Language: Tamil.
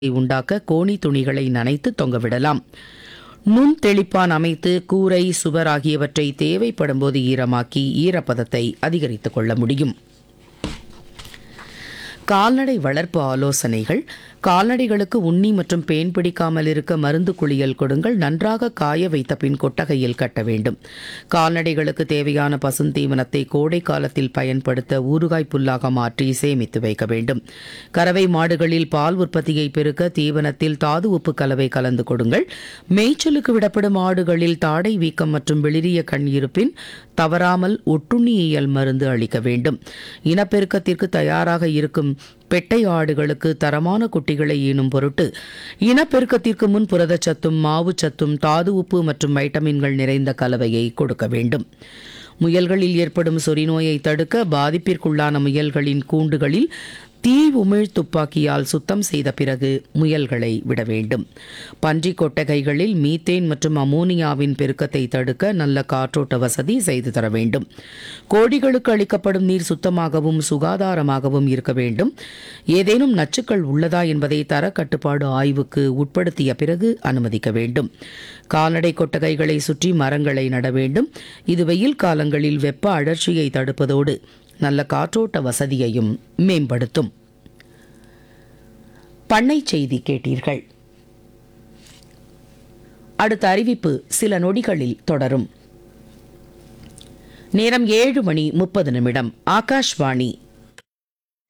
உண்டாக்க கோணி துணிகளை நனைத்து தொங்கவிடலாம் நுண் தெளிப்பான் அமைத்து கூரை சுவர் ஆகியவற்றை தேவைப்படும்போது ஈரமாக்கி ஈரப்பதத்தை அதிகரித்துக் கொள்ள முடியும் கால்நடை வளர்ப்பு ஆலோசனைகள் கால்நடைகளுக்கு உண்ணி மற்றும் பேன் பிடிக்காமல் இருக்க மருந்து குளியல் கொடுங்கள் நன்றாக காய வைத்த பின் கொட்டகையில் கட்ட வேண்டும் கால்நடைகளுக்கு தேவையான பசுந்தீவனத்தை கோடை காலத்தில் பயன்படுத்த ஊறுகாய் புல்லாக மாற்றி சேமித்து வைக்க வேண்டும் கறவை மாடுகளில் பால் உற்பத்தியை பெருக்க தீவனத்தில் தாது உப்பு கலவை கலந்து கொடுங்கள் மேய்ச்சலுக்கு விடப்படும் ஆடுகளில் தாடை வீக்கம் மற்றும் வெளிரிய கண் இருப்பின் தவறாமல் ஒட்டுண்ணியியல் மருந்து அளிக்க வேண்டும் இனப்பெருக்கத்திற்கு தயாராக இருக்கும் பெட்டை ஆடுகளுக்கு தரமான குட்டிகளை ஈனும் பொருட்டு இனப்பெருக்கத்திற்கு முன் புரதச்சத்தும் மாவுச்சத்தும் தாது உப்பு மற்றும் வைட்டமின்கள் நிறைந்த கலவையை கொடுக்க வேண்டும் முயல்களில் ஏற்படும் சொறிநோயை தடுக்க பாதிப்பிற்குள்ளான முயல்களின் கூண்டுகளில் தீ உமிழ் துப்பாக்கியால் சுத்தம் செய்த பிறகு முயல்களை விட வேண்டும் பன்றி கொட்டகைகளில் மீத்தேன் மற்றும் அமோனியாவின் பெருக்கத்தை தடுக்க நல்ல காற்றோட்ட வசதி செய்து தர வேண்டும் கோழிகளுக்கு அளிக்கப்படும் நீர் சுத்தமாகவும் சுகாதாரமாகவும் இருக்க வேண்டும் ஏதேனும் நச்சுக்கள் உள்ளதா என்பதை தர கட்டுப்பாடு ஆய்வுக்கு உட்படுத்திய பிறகு அனுமதிக்க வேண்டும் கால்நடை கொட்டகைகளை சுற்றி மரங்களை நட வேண்டும் இது வெயில் காலங்களில் வெப்ப அழற்சியை தடுப்பதோடு நல்ல காற்றோட்ட வசதியையும் மேம்படுத்தும் பண்ணை செய்தி கேட்டீர்கள் அடுத்த அறிவிப்பு சில நொடிகளில் தொடரும் நேரம் ஏழு மணி முப்பது நிமிடம் ஆகாஷ்வாணி